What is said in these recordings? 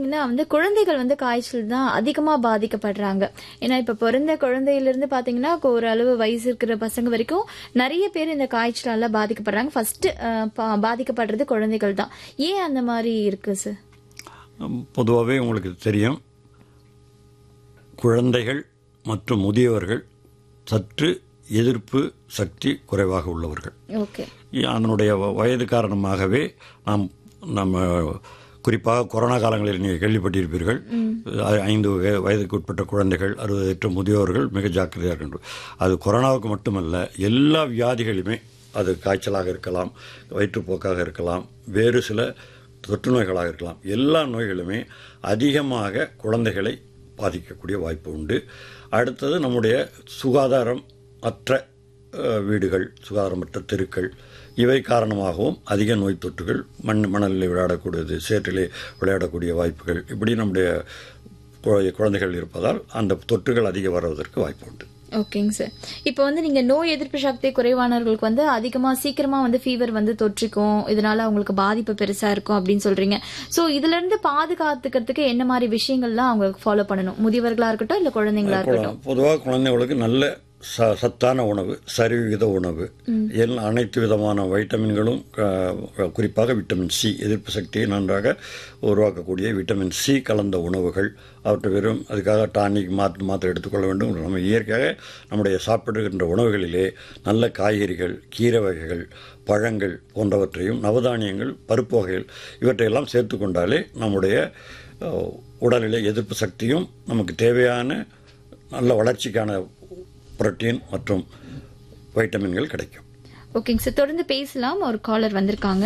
பாத்தீங்கன்னா வந்து குழந்தைகள் வந்து காய்ச்சல் தான் அதிகமா பாதிக்கப்படுறாங்க ஏன்னா இப்ப பிறந்த குழந்தையிலிருந்து பாத்தீங்கன்னா ஓரளவு வயசு இருக்கிற பசங்க வரைக்கும் நிறைய பேர் இந்த காய்ச்சலால பாதிக்கப்படுறாங்க ஃபர்ஸ்ட் பாதிக்கப்படுறது குழந்தைகள் தான் ஏன் அந்த மாதிரி இருக்கு சார் பொதுவாகவே உங்களுக்கு தெரியும் குழந்தைகள் மற்றும் முதியவர்கள் சற்று எதிர்ப்பு சக்தி குறைவாக உள்ளவர்கள் ஓகே அதனுடைய வ- வயது காரணமாகவே நாம் நம்ம குறிப்பாக கொரோனா காலங்களில் நீங்கள் கேள்விப்பட்டிருப்பீர்கள் ஐ- ஐந்து வய- வயதுக்கு உட்பட்ட குழந்தைகள் அறுபது முதியோர்கள் மிக ஜாக்கிரதையாக இருக்கின்றோம் அது கொரோனாவுக்கு மட்டுமல்ல எல்லா வியாதிகளுமே அது காய்ச்சலாக இருக்கலாம் வயிற்றுப்போக்காக இருக்கலாம் வேறு சில தொற்று நோய்களாக இருக்கலாம் எல்லா நோய்களுமே அதிகமாக குழந்தைகளை பாதிக்கக்கூடிய வாய்ப்பு உண்டு அடுத்தது நம்முடைய சுகாதாரம் அற்ற அஹ், வீடுகள் சுகாதாரமற்ற தெருக்கள் இவை காரணமாகவும் அதிக நோய் தொற்றுகள் மண் மணலில் விளையாடக்கூடியது சேற்றிலே விளையாடக்கூடிய வாய்ப்புகள் இப்படி நம்முடைய குழ- குழந்தைகள் இருப்பதால் அந்த தொற்றுகள் அதிக வருவதற்கு வாய்ப்பு உண்டு ஓகேங்க சார் இப்போ வந்து நீங்க நோய் எதிர்ப்பு சக்தி குறைவானவர்களுக்கு வந்து அதிகமா சீக்கிரமா வந்து ஃபீவர் வந்து தொற்றிக்கும் இதனால அவங்களுக்கு பாதிப்பு பெருசா இருக்கும் அப்படின்னு சொல்றீங்க சோ இதுல இருந்து பாதுகாத்துக்கிறதுக்கு என்ன மாதிரி விஷயங்கள்லாம் அவங்க ஃபாலோ பண்ணணும் முதியவர்களா இருக்கட்டும் இல்ல குழந்தைங்களா இருக்கட்டும் பொதுவாக குழந்தைகளுக்கு நல்ல ச சத்தான உணவு சரிவிகித உணவு எல்லா அனைத்து விதமான வைட்டமின்களும் க- குறிப்பாக விட்டமின் சி எதிர்ப்பு சக்தியை நன்றாக உருவாக்கக்கூடிய விட்டமின் சி கலந்த உணவுகள் அவற்றை வெறும் அதுக்காக டானிக் மாற்று மாத்திரை எடுத்துக்கொள்ள வேண்டும் நம்ம இயற்கையாக நம்முடைய சாப்பிடுகின்ற உணவுகளிலே நல்ல காய்கறிகள் கீரை வகைகள் பழங்கள் போன்றவற்றையும் நவதானியங்கள் பருப்பு வகைகள் இவற்றையெல்லாம் சேர்த்து கொண்டாலே நம்முடைய அஹ், உடலிலே எதிர்ப்பு சக்தியும் நமக்கு தேவையான நல்ல வளர்ச்சிக்கான புரோட்டீன் மற்றும் வைட்டமின்கள் கிடைக்கும் ஓகேங்க சார் தொடர்ந்து பேசலாம் ஒரு காலர் வந்திருக்காங்க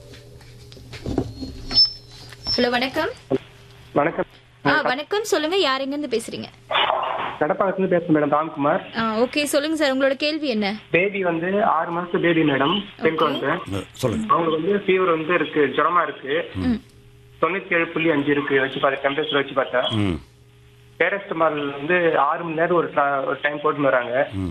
ஹலோ வணக்கம் வணக்கம் ஆ வணக்கம் சொல்லுங்க யார் எங்க இருந்து பேசுறீங்க கடப்பாக்கத்துல பேசுறேன் மேடம் ராம்குமார் ஆ ஓகே சொல்லுங்க சார் உங்களோட கேள்வி என்ன பேபி வந்து ஆறு மாசம் பேபி மேடம் பெண் குழந்தை அஹ், சொல்லுங்க அவங்களுக்கு வந்து ஃபீவர் வந்து இருக்கு ஜுரமா இருக்கு தொண்ணூத்தி ஏழு புள்ளி அஞ்சு இருக்கு வச்சு பார்த்தா டெம்பரேச்சர் வச்சு பார்த்தா ம் பேரஸ்டமால் வந்து ஆறு மணி நேரம் ஒரு tra- ஒரு டைம் போட்டு வராங்க ம்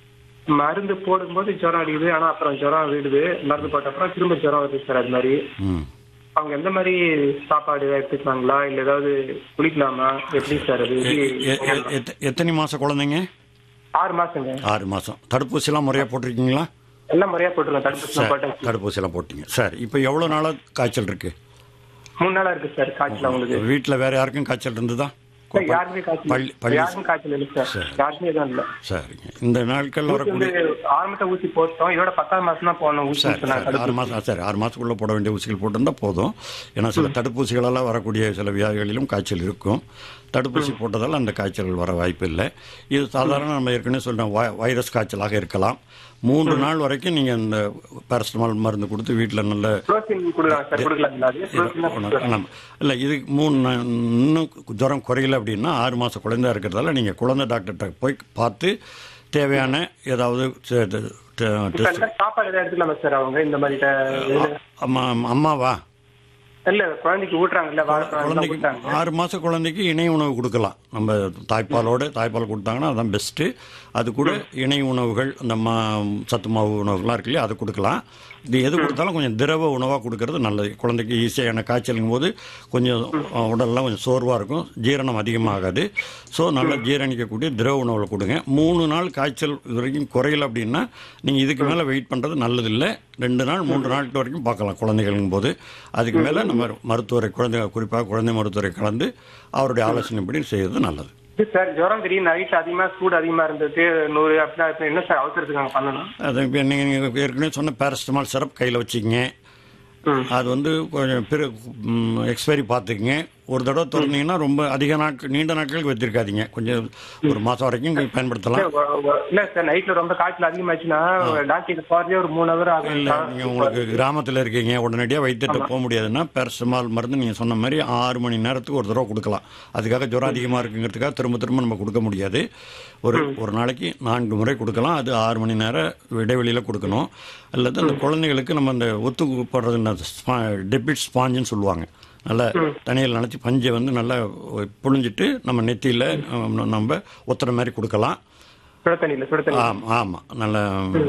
மருந்து போடும்போது ஜுரம் அடிக்குது ஆனா அப்புறம் ஜுரம் விடுது மருந்து போட்ட அப்புறம் திரும்ப ஜுரம் வருது சார் அது மாதிரி ம் அவங்க எந்த மாதிரி சாப்பாடு எடுத்துக்கலாங்களா இல்ல ஏதாவது குளிக்கலாமா எப்படி சார் அது எ- எப்படி எ- எ- எத்த- எத்தனை மாச குழந்தைங்க ஆறு மாசங்க ஆறு மாசம் தடுப்பூசிலாம் முறையாக போட்டிருக்கீங்களா எல்லாம் முறையா போட்டுருக்கோம் தடுப்பூசி சரி, போட்டாச்சு தடுப்பூசிலாம் போட்டீங்க சரி இப்போ எவ்வளோ நாளாக காய்ச்சல் இருக்கு மூணு நாளா இருக்கு சார் காய்ச்சல் அவங்களுக்கு வீட்டில் வேற யாருக்கும் காய்ச்சல் இருந்ததா சார், யாருமே காய்ச்சல் பள்ளி- இல்லை. பள்ளி- யாருக்கும் காய்ச்சல் இல்லை சார் யாருக்குமே எதுவும் இல்லை சரிங்க இந்த நாட்கள் ஊசி வரக்கூடிய வந்து ஆரம்பத்தை ஊசி போட்டோம் இதோட பத்தாம் மாசம் தான் போனோம் ஊசி சரி சொன்னாங்க. சரி ஆறு மாதம் சரி ஆறு மாதத்துக்குள்ளே போட வேண்டிய ஊசிகள் போட்டிருந்தா போதும் ஏன்னா சில தடுப்பூசிகளெல்லாம் வரக்கூடிய சில வியாதிகளிலும் காய்ச்சல் இருக்கும் தடுப்பூசி போட்டதால் அந்த காய்ச்சல் வர வாய்ப்பு இல்லை இது சாதாரண நம்ம ஏற்கனவே சொன்ன வை- வைரஸ் காய்ச்சலாக இருக்கலாம் மூன்று நாள் வரைக்கும் நீங்கள் இந்த பேரஸ்டமால் மருந்து கொடுத்து வீட்டில் நல்ல புரோட்டீன் கொடுக்கலாம் சார் கொடுக்கலாங்களா அது புரோட்டீன் உணவு. இல்லை இதுக்கு மூணு நா- இன்னும் ஜுரம் குறையல அப்படின்னா ஆறு மாதம் குழந்தையா இருக்கிறதால நீங்கள் குழந்தை டாக்டர்கிட்ட போய் பார்த்து தேவையான ஏதாவது டெ- டெ- டெ- டெஸ்ட் சாப்பாடு எதாவது எடுத்துக்கலாமா சார் அவங்க இந்த மாதிரி ட- அம்மா அம்மாவா இல்ல குழந்தைக்கு ஊட்டுறாங்கல்ல வாழைப்பழம் குழந்தைக்கு ஊட்டாங்க ஆறு மாத குழந்தைக்கு இணை உணவு கொடுக்கலாம் நம்ம தாய்ப்பாலோடு தாய்ப்பால் கொடுத்தாங்கன்னா அதான் பெஸ்ட்டு அது கூட இணை உணவுகள் இந்த மா சத்து மாவு உணவுகள்லாம் இருக்கு இல்லையா அது கொடுக்கலாம் இது எது கொடுத்தாலும் கொஞ்சம் திரவ உணவாக கொடுக்கறது நல்லது குழந்தைக்கு ஈஸியான காய்ச்சலுங்கும் போது கொஞ்சம் அஹ், உடல்லாம் கொஞ்சம் சோர்வாக இருக்கும் ஜீரணம் அதிகமாகாது ஸோ நல்லா ஜீரணிக்கக்கூடிய திரவ உணவுகளை கொடுங்க மூணு நாள் காய்ச்சல் இது வரைக்கும் குறையல அப்படின்னா நீங்கள் இதுக்கு மேலே வெயிட் பண்ணுறது நல்லதில்லை ரெண்டு நாள் மூன்று நாட்கள் வரைக்கும் பார்க்கலாம் குழந்தைகளுங்கும் போது அதுக்கு மேலே நம்ம மருத்துவரை குழந்தை குறிப்பாக குழந்தை மருத்துவரை கலந்து அவருடைய ஆலோசனைப்படி செய்வது நல்லது இது சார் ஜுரம் திடீர்னு நைட் அதிகமா சூடு அதிகமா இருந்தது நூறு அப்படின்னா இப்ப என்ன சார் அவசரத்துக்கு நாங்க பண்ணணும் அது இப்போ நீங்கள் ஏற்கனவே சொன்ன பேரஸ்டமால் சிரப் கையில் வச்சுக்கங்க ம். அது வந்து கொஞ்சம் பிற எக்ஸ்பைரி பார்த்துக்குங்க ஒரு தடவை திறந்தீங்கன்னா ரொம்ப அதிக நாட்கள் நீண்ட நாட்களுக்கு வச்சிருக்காதீங்க கொஞ்சம் ஒரு மாதம் வரைக்கும் பயன்படுத்தலாம் சார், ஒ- ஒ- இல்ல சார் நைட்ல ரொம்ப காய்ச்சல் அதிகமாச்சுன்னா டாக்டர் போறதே ஒரு மூணு ஹவர் ஆகும் இல்லை நீங்கள் உங்களுக்கு கிராமத்தில் இருக்கீங்க உடனடியாக வைத்தியத்தை போக முடியாதுன்னா பேரஸ்டமால் மருந்து நீங்கள் சொன்ன மாதிரி ஆறு மணி நேரத்துக்கு ஒரு தடவை கொடுக்கலாம் அதுக்காக ஜுரம் அதிகமாக இருக்குங்கிறதுக்காக திரும்ப திரும்ப நம்ம கொடுக்க முடியாது ஒரு ஒரு நாளைக்கு நான்கு முறை கொடுக்கலாம் அது ஆறு மணி நேரம் இடைவெளியில் கொடுக்கணும் அல்லது அந்த குழந்தைகளுக்கு நம்ம அந்த ஒத்து போடுறது டெபிட் ஸ்பாஞ்சுன்னு சொல்லுவாங்க நல்லா தண்ணியில் நினச்சி பஞ்சை வந்து நல்லா புழிஞ்சிட்டு நம்ம நெத்தியில் நம்ம ஒத்துற மாதிரி கொடுக்கலாம் சுட தண்ணியில சுட தண்ணி ஆமாம் ஆமாம் நல்லா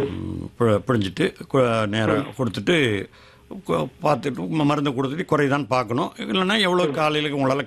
பு- புழிஞ்சிட்டு கு- நேரம் கொடுத்துட்டு கு- பார்த்துட்டு ம- மருந்து கொடுத்துட்டு குறையுதான்னு பார்க்கணும் இல்லைன்னா எவ்வளோ காலையில் உங்களால்